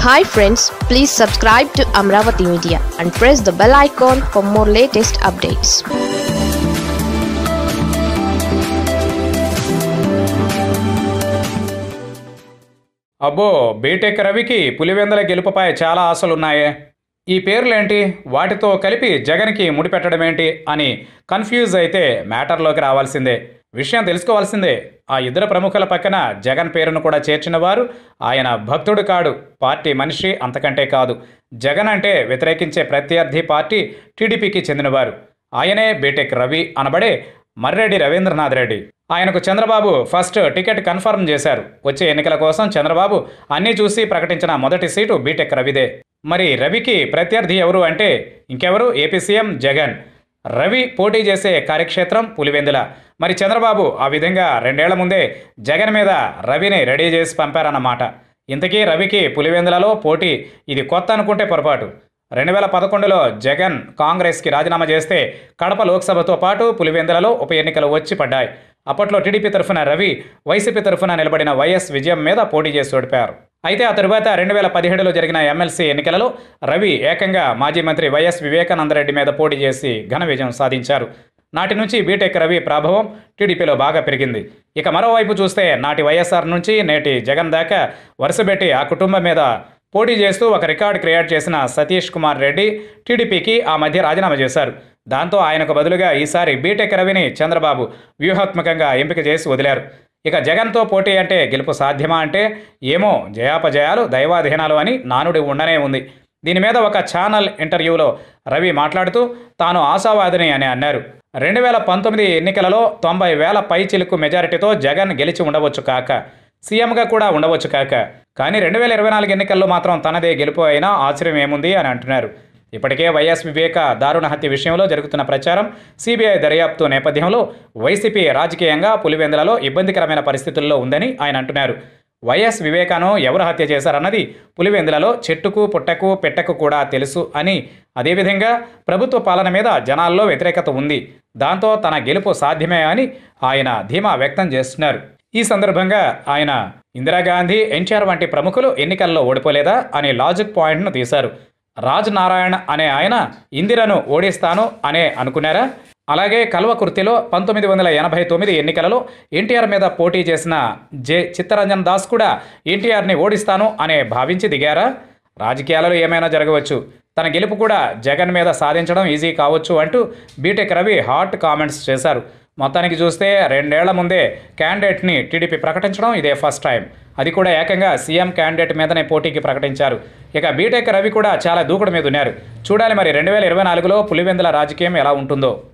hi friends please subscribe to Amaravati media and press the bell icon for more latest updates అబ్బో BTech రవికి పులివెందల గెలుపుపై చాలా ఆశలున్నాయే ఈ పేర్లేంటి వాటితో కలిపి జగన్కి ముడిపెట్టడం ఏంటి అని కన్ఫ్యూజ్ అయితే మ్యాటర్లోకి రావాల్సిందే విషయం తెలుసుకోవాల్సిందే ఆ ఇద్దరు ప్రముఖుల పక్కన జగన్ పేరును కూడా చేర్చిన వారు ఆయన భక్తుడు కాడు పార్టీ మనిషి అంతకంటే కాదు జగన్ అంటే వ్యతిరేకించే ప్రత్యర్థి పార్టీ టీడీపీకి చెందినవారు ఆయనే బీటెక్ రవి అనబడే మర్రెడ్డి రవీంద్రనాథ్ రెడ్డి ఆయనకు చంద్రబాబు ఫస్ట్ టికెట్ కన్ఫర్మ్ చేశారు వచ్చే ఎన్నికల కోసం చంద్రబాబు అన్నీ చూసి ప్రకటించిన మొదటి సీటు బీటెక్ రవిదే మరి రవికి ప్రత్యర్థి ఎవరు అంటే ఇంకెవరు ఏపీ సీఎం జగన్ రవి పోటీ చేసే కార్యక్షేత్రం పులివెందుల మరి చంద్రబాబు ఆ విధంగా రెండేళ్ల ముందే జగన్ మీద రవిని రెడీ చేసి పంపారన్నమాట ఇంతకీ రవికి పులివెందులలో పోటీ ఇది కొత్త అనుకుంటే పొరపాటు రెండు వేల పదకొండులో జగన్ కాంగ్రెస్కి రాజీనామా చేస్తే కడప లోక్సభతో పాటు పులివెందులలో ఉప ఎన్నికలు వచ్చి పడ్డాయి అప్పట్లో టీడీపీ తరఫున రవి వైసీపీ తరఫున నిలబడిన వైఎస్ విజయం మీద పోటీ చేసి ఓడిపారు అయితే ఆ తరువాత రెండు వేల పదిహేడులో జరిగిన ఎమ్మెల్సీ ఎన్నికలలో రవి ఏకంగా మాజీ మంత్రి వైఎస్ వివేకానందరెడ్డి మీద పోటీ చేసి ఘన విజయం సాధించారు నాటి నుంచి బీటెక్ రవి ప్రభావం టీడీపీలో బాగా పెరిగింది ఇక మరోవైపు చూస్తే నాటి వైఎస్ఆర్ నుంచి నేటి జగన్ దాకా వరుసపెట్టి ఆ కుటుంబం మీద పోటీ చేస్తూ ఒక రికార్డు క్రియేట్ చేసిన సతీష్ కుమార్ రెడ్డి టీడీపీకి ఆ మధ్య రాజీనామా చేశారు దాంతో ఆయనకు బదులుగా ఈసారి బీటెక్ రవిని చంద్రబాబు వ్యూహాత్మకంగా ఎంపిక చేసి వదిలారు ఇక జగన్తో పోటీ అంటే గెలుపు సాధ్యమా అంటే ఏమో జయాపజయాలు దైవాధీనాలు అని నానుడి ఉండనే ఉంది దీని మీద ఒక ఛానల్ ఇంటర్వ్యూలో రవి మాట్లాడుతూ తాను ఆశావాదిని అని అన్నారు రెండు వేల పంతొమ్మిది ఎన్నికలలో తొంభై వేల పై చిలుకు మెజారిటీతో జగన్ గెలిచి ఉండవచ్చు కాక సీఎంగా కూడా ఉండవచ్చు కాక కానీ రెండు వేల ఇరవై నాలుగు ఎన్నికల్లో మాత్రం తనదే గెలుపు అయినా ఆశ్చర్యం ఏముంది అని అంటున్నారు ఇప్పటికే వైఎస్ వివేక దారుణ హత్య విషయంలో జరుగుతున్న ప్రచారం సిబిఐ దర్యాప్తు నేపథ్యంలో వైసీపీ రాజకీయంగా పులివెందులలో ఇబ్బందికరమైన పరిస్థితుల్లో ఉందని ఆయన అంటున్నారు వైఎస్ వివేకాను ఎవరు హత్య చేశారన్నది పులివెందులలో చెట్టుకు పుట్టకు పెట్టకు కూడా తెలుసు అని అదేవిధంగా ప్రభుత్వ పాలన మీద జనాల్లో వ్యతిరేకత ఉంది దాంతో తన గెలుపు సాధ్యమే అని ఆయన ధీమా వ్యక్తం చేస్తున్నారు ఈ సందర్భంగా ఆయన ఇందిరాగాంధీ ఎన్టీఆర్ వంటి ప్రముఖులు ఎన్నికల్లో ఓడిపోలేదా అనే లాజిక్ పాయింట్ను తీశారు రాజ్ నారాయణ అనే ఆయన ఇందిరను ఓడిస్తాను అనే అనుకున్నారా అలాగే కల్వకుర్తిలో పంతొమ్మిది వందల ఎనభై తొమ్మిది ఎన్నికలలో ఎన్టీఆర్ మీద పోటీ చేసిన జె చిత్తరంజన్ దాస్ కూడా ఎన్టీఆర్ని ఓడిస్తాను అనే భావించి దిగారా రాజకీయాలలో ఏమైనా జరగవచ్చు తన గెలుపు కూడా జగన్ మీద సాధించడం ఈజీ కావచ్చు అంటూ బీటెక్ రవి హాట్ కామెంట్స్ చేశారు మొత్తానికి చూస్తే రెండేళ్ల ముందే క్యాండిడేట్ని టీడీపీ ప్రకటించడం ఇదే ఫస్ట్ టైం అది కూడా ఏకంగా సీఎం క్యాండిడేట్ మీదనే పోటీకి ప్రకటించారు ఇక బీటెక్ రవి కూడా చాలా దూకుడు మీద ఉన్నారు చూడాలి మరి రెండు వేల ఇరవై నాలుగులో పులివెందుల రాజకీయం ఎలా ఉంటుందో